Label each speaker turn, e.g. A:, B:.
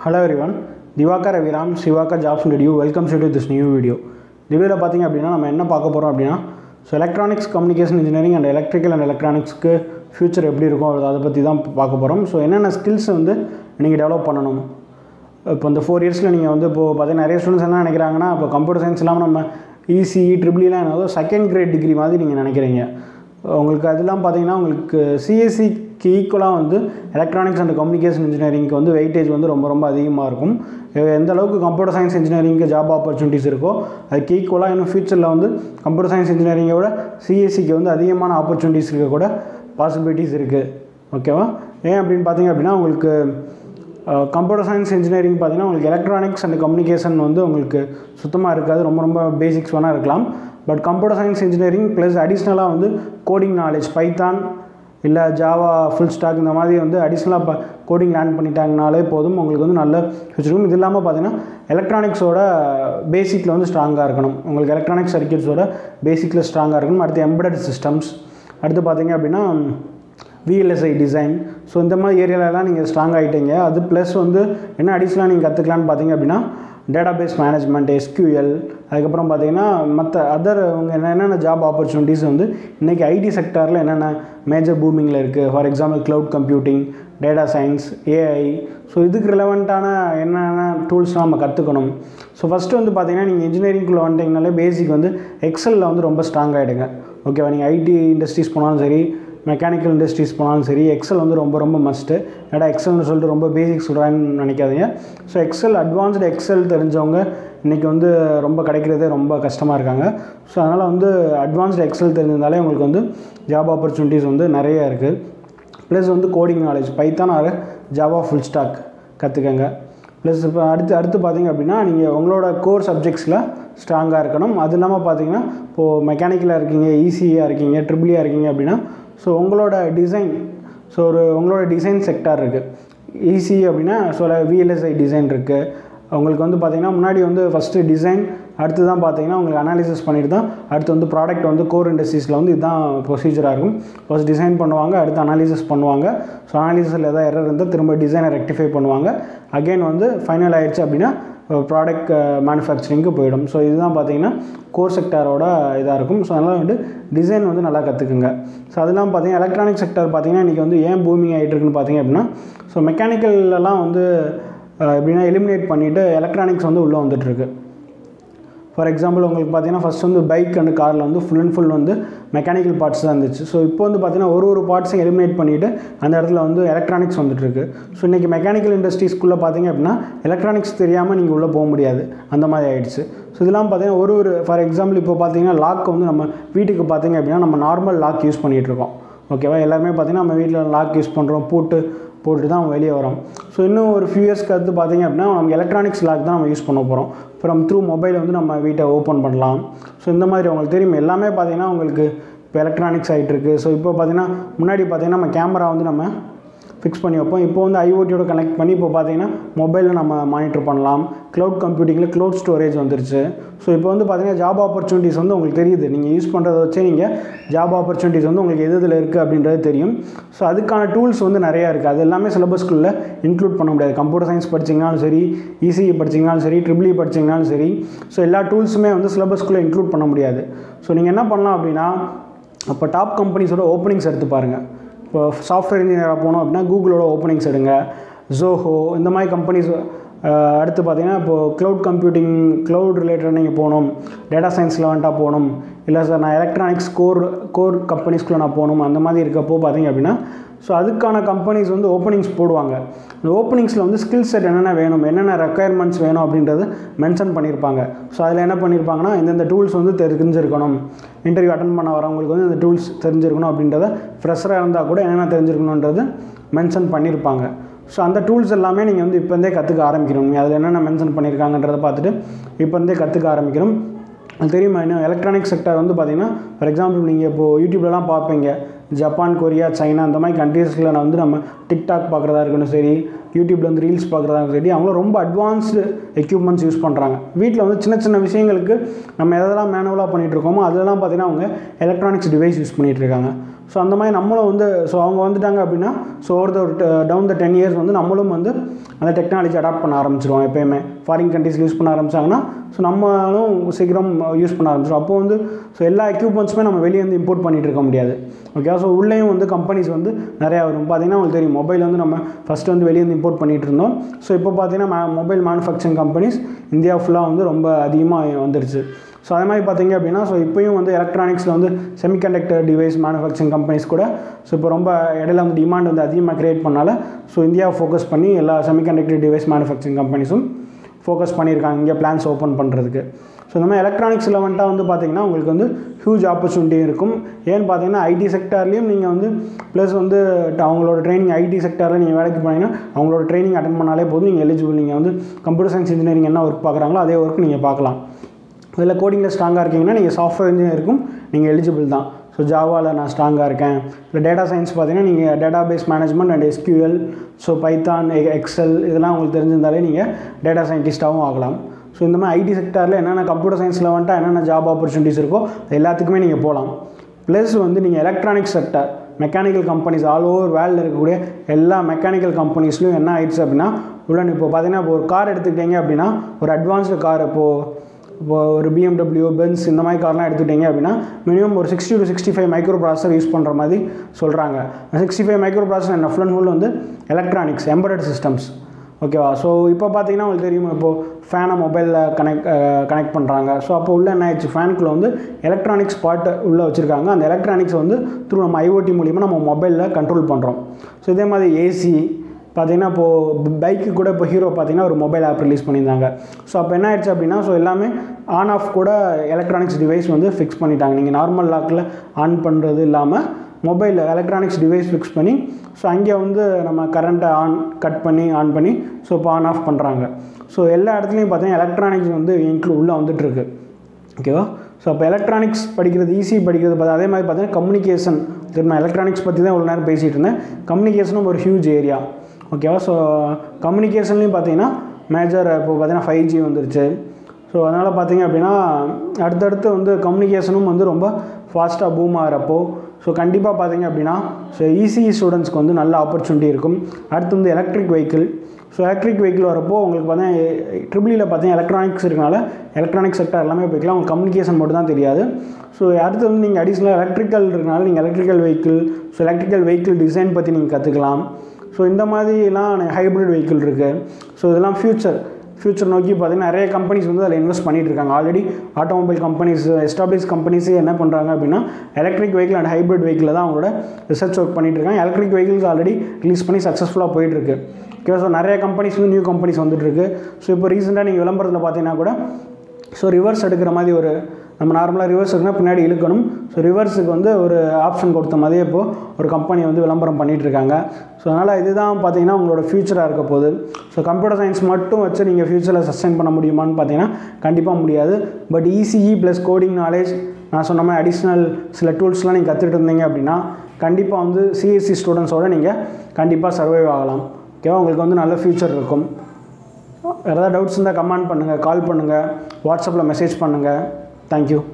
A: hello everyone Diwakar Raviram Sivakar jobs ரிடியூ welcome to this new video இந்த வீடியோவில் பார்த்தீங்க அப்படின்னா நம்ம என்ன பார்க்க போகிறோம் அப்படின்னா so electronics communication engineering and electrical and எலக்ட்ரானிக்ஸ்க்கு ஃப்யூச்சர் எப்படி இருக்கும் அதை பற்றி தான் பார்க்க போகிறோம் ஸோ என்னென்ன ஸ்கில்ஸ் வந்து நீங்கள் டெவலப் பண்ணணும் இப்போ இந்த ஃபோர் இயர்ஸில் நீங்கள் வந்து இப்போது பார்த்தீங்கன்னா நிறைய ஸ்டூடெண்ட்ஸ் என்ன நினைக்கிறாங்கன்னா இப்போ கம்ப்யூட்டர் சயின்ஸ் இல்லாமல் நம்ம இசிஇ ட்ரிபிள்லாம் என்னதோ செகண்ட் கிரேட் டிகிரி மாதிரி நீங்கள் நினைக்கிறீங்க உங்களுக்கு அதெல்லாம் பார்த்தீங்கன்னா உங்களுக்கு சிஎஸ்சிக்கு ஈக்குவலாக வந்து எலக்ட்ரானிக்ஸ் அண்ட் கம்யூனிகேஷன் இன்ஜினியரிங்க்கு வந்து வெயிட்டேஜ் வந்து ரொம்ப ரொம்ப அதிகமாக இருக்கும் எந்த அளவுக்கு கம்ப்யூட்டர் சயின்ஸ் இன்ஜினியரிங்க்கு ஜாப் ஆப்பர்ச்சுனிட்டிஸ் இருக்கோ அதுக்கு ஈக்குவலாக இன்னும் ஃபியூச்சரில் வந்து கம்ப்யூட்டர் சயின்ஸ் இன்ஜினியரிங்கை விட சிஎஸ்சிக்கு வந்து அதிகமான ஆப்பர்ச்சுனிட்டிஸ் இருக்க கூட பாசிபிலிட்டிஸ் இருக்குது ஓகேவா ஏன் அப்படின்னு பார்த்தீங்க அப்படின்னா உங்களுக்கு கம்ப்யூட்டர் சயின்ஸ் இன்ஜினியரிங் பார்த்தீங்கன்னா உங்களுக்கு எலக்ட்ரானிக்ஸ் அண்ட் கம்யூனிகேஷன் வந்து உங்களுக்கு சுத்தமாக இருக்காது ரொம்ப ரொம்ப பேசிக்ஸ் வேணால் இருக்கலாம் but computer science engineering plus அடிஷ்னலாக வந்து கோடிங் நாலேஜ் பைத்தான் இல்லை ஜாவா ஃபுல் ஸ்டாக் இந்த மாதிரி வந்து அடிஷ்னலாக இப்போ கோடிங் லேர்ன் பண்ணிட்டாங்கனாலே போதும் உங்களுக்கு வந்து நல்ல ஃபியூச்சர் இருக்கும் இது இல்லாமல் பார்த்தீங்கன்னா எலக்ட்ரானிக்ஸோட பேசிக்கில் வந்து ஸ்ட்ராங்காக இருக்கணும் உங்களுக்கு எலக்ட்ரானிக் சர்க்கியூட்ஸோட பேசிக்கில் ஸ்ட்ராங்காக இருக்கணும் அடுத்து எம்படட் சிஸ்டம்ஸ் அடுத்து பார்த்தீங்க அப்படின்னா விஎல்எஸ்ஐ டிசைன் ஸோ இந்த மாதிரி ஏரியாலலாம் நீங்கள் ஸ்ட்ராங் ஆகிட்டீங்க அது ப்ளஸ் வந்து என்ன அடிஷ்னலாக நீங்கள் கற்றுக்கலான்னு பார்த்தீங்க அப்படின்னா டேட்டாபேஸ் மேனேஜ்மெண்ட் எஸ்கியூஎல் அதுக்கப்புறம் பார்த்தீங்கன்னா மற்ற அதர் அவங்க என்னென்ன ஜாப் ஆப்பர்ச்சுனிட்டிஸ் வந்து இன்றைக்கி ஐடி செக்டாரில் என்னென்ன மேஜர் பூமிங்கில் இருக்குது for example cloud computing data science AI so இதுக்கு ரிலவெண்ட்டான என்னென்ன டூல்ஸ்லாம் நம்ம கற்றுக்கணும் ஸோ ஃபஸ்ட்டு வந்து பார்த்தீங்கன்னா நீங்கள் இன்ஜினியரிங்குள்ளே வந்துட்டிங்கனாலே பேசிக் வந்து எக்ஸலில் வந்து ரொம்ப ஸ்ட்ராங் ஆகிடுங்க ஓகேவா நீங்கள் ஐடி இண்டஸ்ட்ரீஸ் போனாலும் சரி மெக்கானிக்கல் இண்டஸ்ட்ரீஸ் போனாலும் சரி எக்ஸல் வந்து ரொம்ப ரொம்ப மஸ்ட்டு ஏன்னா எக்ஸல்னு சொல்லிட்டு ரொம்ப பேசிக் சொல்கிறாங்கன்னு நினைக்காதீங்க ஸோ எக்ஸல் அட்வான்ஸ்டு எக்ஸல் தெரிஞ்சவங்க இன்றைக்கி வந்து ரொம்ப கிடைக்கிறதே ரொம்ப கஷ்டமாக இருக்காங்க ஸோ அதனால் வந்து அட்வான்ஸ்டு எக்ஸல் தெரிஞ்சிருந்தாலே உங்களுக்கு வந்து ஜாப் ஆப்பர்ச்சுனிட்டிஸ் வந்து நிறைய இருக்குது ப்ளஸ் வந்து coding knowledge Python or Java full stack கற்றுக்கங்க ப்ளஸ் இப்போ அடுத்து அடுத்து பார்த்தீங்க அப்படின்னா நீங்கள் உங்களோட கோர் சப்ஜெக்ட்ஸில் ஸ்ட்ராங்காக இருக்கணும் அது இல்லாமல் பார்த்தீங்கன்னா இப்போது மெக்கானிக்கலாக இருக்கீங்க ஈஸியாக இருக்கீங்க ட்ரிபிளியாக இருக்கீங்க அப்படின்னா ஸோ உங்களோட டிசைன் ஸோ ஒரு உங்களோட டிசைன் செக்டார் இருக்குது ஈஸி அப்படின்னா ஸோ விஎல்எஸ்ஐ டிசைன் இருக்குது உங்களுக்கு வந்து பார்த்திங்கன்னா முன்னாடி வந்து ஃபஸ்ட்டு டிசைன் அடுத்து தான் பார்த்தீங்கன்னா உங்களுக்கு அனாலிசிஸ் பண்ணிட்டு தான் அடுத்து வந்து ப்ராடக்ட் வந்து கோர் இண்டஸ்ட்ரீஸில் வந்து இதுதான் ப்ரொசீஜராக இருக்கும் ஃபஸ்ட் டிசைன் பண்ணுவாங்க அடுத்து அனாலிசிஸ் பண்ணுவாங்க ஸோ அனாலிசிஸில் எதாவது எரர் இருந்தால் திரும்ப டிசைனை ரெக்டிஃபை பண்ணுவாங்க அகெயின் வந்து ஃபைனல் ஆயிடுச்சு அப்படின்னா ப்ராடக்ட் மேனுஃபேக்சரிங்க்கு போயிடும் ஸோ இதுதான் பார்த்தீங்கன்னா கோர் செக்டாரோட இதாக இருக்கும் ஸோ அதனால் வந்து டிசைன் வந்து நல்லா கற்றுக்குங்க ஸோ அதெல்லாம் பார்த்தீங்கன்னா எலக்ட்ரானிக் செக்டர் பார்த்தீங்கன்னா இன்றைக்கி வந்து ஏன் பூமிங் ஆகிட்டு இருக்குன்னு பார்த்தீங்க அப்படின்னா ஸோ மெக்கானிக்கல்லாம் வந்து எப்படின்னா எலிமினேட் பண்ணிவிட்டு எலக்ட்ரானிக்ஸ் வந்து உள்ளே வந்துட்டுருக்கு ஃபார் எக்ஸாம்பிள் உங்களுக்கு பார்த்தீங்கன்னா ஃபஸ்ட் வந்து பைக் அண்ட் காரில் வந்து ஃபுல் அண்ட் ஃபுல் வந்து மெக்கானிக்கல் பார்ட்ஸ் தான் இருந்துச்சு ஸோ இப்போ வந்து பார்த்தீங்கன்னா ஒரு ஒரு பார்ட்ஸையும் எலிமினேட் பண்ணிவிட்டு அந்த இடத்துல வந்து எலக்ட்ரானிக்ஸ் வந்துட்டுருக்கு ஸோ இன்றைக்கி மெக்கானிக்கல் இண்டஸ்ட்ரீஸ்க்குள்ளே பார்த்தீங்க அப்படின்னா எலக்ட்ரானிக்ஸ் தெரியாமல் நீங்கள் உள்ளே போக முடியாது அந்த மாதிரி ஆகிடுச்சு ஸோ இதெல்லாம் பார்த்தீங்கன்னா ஒரு ஒரு ஃபார் எக்ஸாம்பிள் இப்போ பார்த்தீங்கன்னா லாக் வந்து நம்ம வீட்டுக்கு பார்த்தீங்க அப்படின்னா நம்ம நார்மல் லாக் யூஸ் பண்ணிகிட்ருக்கோம் ஓகேவா எல்லாருமே பார்த்தீங்கன்னா நம்ம வீட்டில் லாக் யூஸ் பண்ணுறோம் பூட்டு போட்டு தான் வெளியே வரோம் ஸோ இன்னும் ஒரு ஃபியூ இயர்ஸ்க்கு அடுத்து பார்த்திங்க அப்படின்னா நம்ம எலக்ட்ரானிக்ஸ் லாக் தான் நம்ம யூஸ் பண்ண போகிறோம் அப்புறம் த்ரூ மொபைல் வந்து நம்ம வீட்டை ஓப்பன் பண்ணலாம் ஸோ இந்த மாதிரி உங்களுக்கு தெரியும் எல்லாமே பார்த்திங்கன்னா உங்களுக்கு இப்போ எலக்ட்ரானிக்ஸ் ஆகிட்டு இருக்குது ஸோ இப்போ பார்த்திங்கன்னா முன்னாடி பார்த்திங்கன்னா நம்ம கேமரா வந்து நம்ம ஃபிக்ஸ் பண்ணி வைப்போம் இப்போ வந்து ஐஓடியோட கனெக்ட் பண்ணி இப்போ பார்த்தீங்கன்னா மொபைலில் நம்ம மானிட்டர் பண்ணலாம் க்ளவுட் கம்ப்யூட்டிங்கில் க்ளவுட் ஸ்டோரேஜ் வந்துருச்சு ஸோ இப்போ வந்து பார்த்தீங்கன்னா ஜாப் ஆப்பர்ச்சுனிட்டிஸ் வந்து உங்களுக்கு தெரியுது நீங்கள் யூஸ் பண்ணுறத வச்சே நீங்கள் ஜாப் ஆப்பர்ச்சுனிட்டிஸ் வந்து உங்களுக்கு எது இதில் இருக்குது அப்படின்றது தெரியும் ஸோ அதுக்கான டூல்ஸ் வந்து நிறையா இருக்குது அது எல்லாமே சிலபஸ்க்குள்ளே இன்க்ளூட் பண்ண முடியாது கம்ப்யூட்டர் சயின்ஸ் படிச்சிங்கனாலும் சரி இசிஇ படிச்சிங்கனாலும் சரி ட்ரிபிளி படிச்சிங்கனாலும் சரி ஸோ எல்லா டூல்ஸுமே வந்து சிலபஸ்க்குள்ளே இன்க்ளூட் பண்ண முடியாது ஸோ நீங்கள் என்ன பண்ணலாம் அப்படின்னா அப்போ டாப் கம்பெனிஸோட ஓப்பனிங்ஸ் எடுத்து பாருங்கள் இப்போ சாஃப்ட்வேர் இன்ஜினியராக போனோம் அப்படின்னா கூகுளோட ஓப்பனிங்ஸ் எடுங்க ஜோஹோ இந்த மாதிரி கம்பெனிஸ் அடுத்து பார்த்தீங்கன்னா இப்போது க்ளவுட் கம்ப்யூட்டிங் க்ளவுட் ரிலேட்டட் நீங்கள் போகணும் டேட்டா சயின்ஸ் லெவன்ட்டாக போகணும் இல்லை சார் நான் எலக்ட்ரானிக்ஸ் கோர் கோர் கம்பெனிஸ்குள்ளே நான் போகணும் அந்த மாதிரி இருக்கப்போ பார்த்தீங்க அப்படின்னா ஸோ அதுக்கான கம்பெனிஸ் வந்து ஓப்பனிங்ஸ் போடுவாங்க இந்த ஓப்பனிங்ஸில் வந்து ஸ்கில் செட் என்னென்ன வேணும் என்னென்ன ரெக்குயர்மெண்ட்ஸ் வேணும் அப்படின்றது மென்ஷன் பண்ணியிருப்பாங்க ஸோ அதில் என்ன பண்ணியிருப்பாங்கன்னா இந்தந்த டூல்ஸ் வந்து தெரிஞ்சிருக்கணும் இன்டர்வியூ அட்டன் பண்ண வரவங்களுக்கு வந்து இந்த டூல்ஸ் தெரிஞ்சிருக்கணும் அப்படின்றத ஃப்ரெஷராக இருந்தால் கூட என்னென்ன தெரிஞ்சிருக்கணுன்றது மென்ஷன் பண்ணியிருப்பாங்க ஸோ அந்த டூல்ஸ் எல்லாமே நீங்கள் வந்து இப்போந்தே கற்றுக்க ஆரம்பிக்கணும் நீங்கள் அதில் என்னென்ன மென்ஷன் பண்ணியிருக்காங்கன்றதை பார்த்துட்டு இப்போந்தே கற்றுக்க ஆரம்பிக்கணும் அது தெரியுமா இன்னும் எலக்ட்ரானிக் செக்டர் வந்து பார்த்திங்கன்னா ஃபார் எக்ஸாம்பிள் நீங்கள் இப்போது யூடியூப்லலாம் பார்ப்பீங்க ஜப்பான் கொரியா சைனா அந்த மாதிரி கண்ட்ரீஸில் நான் வந்து நம்ம டிக்டாக் பார்க்குறதா இருக்கணும் சரி யூடியூப்பில் வந்து ரீல்ஸ் பார்க்குறதா சரி அவங்களும் ரொம்ப அட்வான்ஸ்டு எக்யூப்மெண்ட்ஸ் யூஸ் பண்ணுறாங்க வீட்டில் வந்து சின்ன சின்ன விஷயங்களுக்கு நம்ம எதெல்லாம் மேனுவலாக பண்ணிகிட்டு இருக்கோமோ அதெல்லாம் பார்த்திங்கன்னா அவங்க எலக்ட்ரானிக்ஸ் டிவைஸ் யூஸ் பண்ணிகிட்டு இருக்காங்க ஸோ அந்த மாதிரி நம்மளும் வந்து ஸோ அவங்க வந்துட்டாங்க அப்படின்னா so over the down the ten years வந்து நம்மளும் வந்து அந்த டெக்னாலஜி அடாப்ட் பண்ண ஆரம்பிச்சிருவோம் எப்போயுமே ஃபாரின் கண்ட்ரீஸில் யூஸ் பண்ண ஆரம்பிச்சாங்கன்னா ஸோ நம்மளும் சீக்கிரம் யூஸ் பண்ண ஆரம்பிச்சிடும் அப்போ வந்து ஸோ எல்லா எக்யூப்மெண்ட்ஸுமே நம்ம வெளியே வந்து இம்போர்ட் பண்ணிட்டு இருக்க முடியாது ஓகே ஸோ உள்ளேயும் வந்து கம்பெனிஸ் வந்து நிறையா வரும் பார்த்தீங்கன்னா உங்களுக்கு தெரியும் மொபைல் வந்து நம்ம ஃபஸ்ட்டு வந்து வெளியே வந்து இம்போர்ட் பண்ணிட்டு இருந்தோம் ஸோ இப்போ பார்த்தீங்கன்னா மொபைல் மேனுஃபேக்சரிங் கம்பெனிஸ் இந்தியா ஃபுல்லாக வந்து ரொம்ப அதிகமாக வந்துருச்சு ஸோ அதே மாதிரி பார்த்தீங்க அப்படின்னா ஸோ இப்போயும் வந்து எலக்ட்ரானிக்ஸில் வந்து செமிகண்டக்டர் டிவைஸ் மேனுஃபேக்சரிங் கம்பெனிஸ் கூட ஸோ இப்போ ரொம்ப இடையில வந்து டிமாண்ட் வந்து அதிகமாக க்ரியேட் பண்ணால ஸோ இந்தியாவை ஃபோக்கஸ் பண்ணி எல்லா செமிகண்டக்டர் டிவைஸ் மேனுஃபேக்சரிங் கம்பெனிஸும் ஃபோக்கஸ் பண்ணியிருக்காங்க இங்கே பிளான்ஸ் ஓப்பன் பண்ணுறதுக்கு ஸோ இந்த மாதிரி எலக்ட்ரானிக்ஸில் வந்துட்டால் வந்து பார்த்தீங்கன்னா உங்களுக்கு வந்து ஹியூஜ் ஆப்பர்ச்சுனிட்டி இருக்கும் ஏன்னு பார்த்தீங்கன்னா ஐடி செக்டார்லேயும் நீங்கள் வந்து ப்ளஸ் வந்து அவங்களோட ட்ரைனிங் ஐடி செக்டாரில் நீங்கள் வேலைக்கு போனீங்கன்னா அவங்களோட ட்ரைனிங் அட்டன் பண்ணாலே போதும் நீங்கள் எலிஜிபிள் நீங்கள் வந்து கம்ப்யூட்டர் சயின்ஸ் இன்ஜினியரிங் என்ன ஒர்க் பார்க்குறாங்களோ அதே ஒர்க் நீங்கள் பார்க்கலாம் இதில் கோடிங்கில் ஸ்ட்ராங்காக இருக்கீங்கன்னா நீங்கள் சாஃப்ட்வேர் இன்ஜினியருக்கும் நீங்கள் எலிஜிபிள் தான் ஸோ ஜாவாவில் நான் ஸ்ட்ராங்காக இருக்கேன் இல்லை டேட்டா சயின்ஸ் பார்த்தீங்கன்னா நீங்கள் database management and SQL so Python Excel இதெல்லாம் உங்களுக்கு தெரிஞ்சிருந்தாலே நீங்கள் டேட்டா சயின்டிஸ்ட்டாகவும் ஆகலாம் ஸோ இந்த மாதிரி ஐடி செக்டாரில் என்னென்ன கம்ப்யூட்டர் சயின்ஸில் வந்துட்டு என்னென்ன ஜாப் ஆப்பர்ச்சுனிட்டிஸ் இருக்கோ அது எல்லாத்துக்குமே நீங்கள் போகலாம் ப்ளஸ் வந்து நீங்கள் electronic sector mechanical companies all over வேர்ல்டில் இருக்கக்கூடிய எல்லா மெக்கானிக்கல் கம்பெனிஸ்லையும் என்ன ஆயிடுச்சு அப்படின்னா உள்ள இப்போ பார்த்தீங்கன்னா இப்போ ஒரு கார் எடுத்துக்கிட்டீங்க அப்படின்னா ஒரு அட்வான்ஸ்டு கார் இப்போது இப்போ ஒரு பிஎம்டபிள்யூ பென்ஸ் இந்த மாதிரி கார்லாம் எடுத்துக்கிட்டிங்க அப்படின்னா மினிமம் ஒரு sixty to sixty five microprocessor use பண்ணுற மாதிரி சொல்கிறாங்க சிக்ஸ்டி ஃபைவ் மைக்ரோ ப்ராசர் என்ன ஃபுல் அண்ட் ஃபுல் வந்து எலக்ட்ரானிக்ஸ் எம்பரட் சிஸ்டம்ஸ் ஓகேவா ஸோ இப்போ பார்த்தீங்கன்னா உங்களுக்கு தெரியும் இப்போது ஃபேனை மொபைலில் கனெக்ட் கனெக்ட் பண்ணுறாங்க ஸோ அப்போ உள்ள என்ன ஆயிடுச்சு ஃபேனுக்குள்ளே வந்து எலக்ட்ரானிக்ஸ் பார்ட் உள்ளே வச்சுருக்காங்க அந்த எலக்ட்ரானிக்ஸ் வந்து த்ரூ நம்ம ஐஓடி மூலிமா நம்ம மொபைலில் கண்ட்ரோல் பண்ணுறோம் ஸோ இதே மாதிரி ஏசி பார்த்தீங்கன்னா இப்போது பைக்கு கூட இப்போ ஹீரோ பார்த்தீங்கன்னா ஒரு மொபைல் ஆப் ரிலீஸ் பண்ணியிருந்தாங்க ஸோ அப்போ என்ன ஆயிடுச்சு அப்படின்னா ஸோ எல்லாமே ஆன் ஆஃப் கூட எலக்ட்ரானிக்ஸ் டிவைஸ் வந்து ஃபிக்ஸ் பண்ணிட்டாங்க நீங்கள் நார்மல் லாக்கில் ஆன் பண்ணுறது இல்லாமல் மொபைலில் எலக்ட்ரானிக்ஸ் டிவைஸ் ஃபிக்ஸ் பண்ணி ஸோ அங்கே வந்து நம்ம கரண்ட்டை ஆன் கட் பண்ணி ஆன் பண்ணி ஸோ இப்போ ஆன் ஆஃப் பண்ணுறாங்க ஸோ எல்லா இடத்துலையும் பார்த்தீங்கன்னா எலக்ட்ரானிக்ஸ் வந்து இன்க்ளூ உள்ளே வந்துட்டுருக்கு ஓகேவா ஸோ அப்போ எலக்ட்ரானிக்ஸ் படிக்கிறது ஈஸி படிக்கிறது பார்த்து அதே மாதிரி பார்த்தீங்கன்னா கம்யூனிகேஷன் திரும்ப எலக்ட்ரானிக்ஸ் பற்றி தான் இவ்வளோ நேரம் பேசிகிட்டு இருந்தேன் கம்யூனிகேஷனும் ஒரு ஹியூஜ் ஏரியா ஓகேவா ஸோ கம்யூனிகேஷன்லேயும் பார்த்தீங்கன்னா மேஜர் இப்போ பார்த்தீங்கன்னா ஃபைவ் ஜி வந்துருச்சு ஸோ அதனால் பார்த்தீங்க அப்படின்னா அடுத்தடுத்து வந்து கம்யூனிகேஷனும் வந்து ரொம்ப ஃபாஸ்ட்டாக பூம் ஆகிறப்போ ஸோ கண்டிப்பாக பார்த்தீங்க அப்படின்னா ஸோ இசிஇ ஸ்டூடெண்ட்ஸ்க்கு வந்து நல்ல ஆப்பர்ச்சுனிட்டி இருக்கும் அடுத்து வந்து electric vehicle so electric vehicle வரப்போ உங்களுக்கு பார்த்தீங்கன்னா ட்ரிபிளியில் பார்த்தீங்கன்னா எலக்ட்ரானிக்ஸ் இருக்கனால எலக்ட்ரானிக் செக்டர் எல்லாமே போய்க்கலாம் உங்களுக்கு கம்யூனிகேஷன் மட்டும் தான் தெரியாது ஸோ அடுத்து வந்து நீங்கள் அடிஷ்னலாக எலக்ட்ரிக்கல் இருக்கனால நீங்கள் electrical vehicle so electrical vehicle design பற்றி நீங்கள் கற்றுக்கலாம் ஸோ இந்த மாதிரிலாம் ஹைப்ரிட் வெஹிக்கிள் இருக்குது ஸோ இதெல்லாம் ஃப்யூச்சர் ஃப்யூச்சர் நோக்கி பார்த்தீங்கன்னா நிறைய கம்பெனிஸ் வந்து அதில் இன்வெஸ்ட் பண்ணிட்டு இருக்காங்க already automobile companies establish companies என்ன பண்ணுறாங்க அப்படின்னா electric vehicle and hybrid vehicle தான் அவங்களோட ரிசர்ச் ஒர்க் பண்ணிட்டு இருக்காங்க எலக்ட்ரிக் வெஹிக்கிள்ஸ் ஆல்ரெடி ரிலீஸ் பண்ணி சக்ஸஸ்ஃபுல்லாக போயிட்டு இருக்கு ஓகே ஸோ நிறைய கம்பெனிஸ் வந்து நியூ கம்பெனிஸ் வந்துட்டு இருக்கு ஸோ இப்போ ரீசெண்டாக நீங்கள் விளம்பரத்தில் பார்த்தீங்கன்னா கூட ஸோ ரிவர்ஸ் எடுக்கிற மாதிரி ஒரு நம்ம நார்மலாக ரிவர்ஸ் இருக்குன்னா பின்னாடி இழுக்கணும் ஸோ ரிவர்ஸுக்கு வந்து ஒரு ஆப்ஷன் கொடுத்த மாதிரியே இப்போது ஒரு கம்பெனி வந்து விளம்பரம் பண்ணிகிட்டு இருக்காங்க ஸோ அதனால் இதுதான் பார்த்தீங்கன்னா உங்களோட ஃப்யூச்சராக இருக்க போகுது ஸோ கம்ப்யூட்டர் சயின்ஸ் மட்டும் வச்சு நீங்கள் ஃப்யூச்சரில் சஸ்டைன் பண்ண முடியுமான்னு பார்த்தீங்கன்னா கண்டிப்பாக முடியாது but ECE plus coding knowledge நான் சொன்ன மாதிரி அடிஷ்னல் சில டூல்ஸ்லாம் நீங்கள் கற்றுட்டு இருந்தீங்க அப்படின்னா கண்டிப்பாக வந்து சிஎஸ்சி ஸ்டூடெண்ட்ஸோட நீங்கள் கண்டிப்பாக சர்வைவ் ஆகலாம் ஓகேவா உங்களுக்கு வந்து நல்ல ஃப்யூச்சர் இருக்கும் வேறு ஏதாவது டவுட்ஸ் இருந்தால் கமெண்ட் பண்ணுங்கள் கால் பண்ணுங்கள் வாட்ஸ்அப்பில் மெசேஜ் பண்ணுங்கள் தேங்க்யூ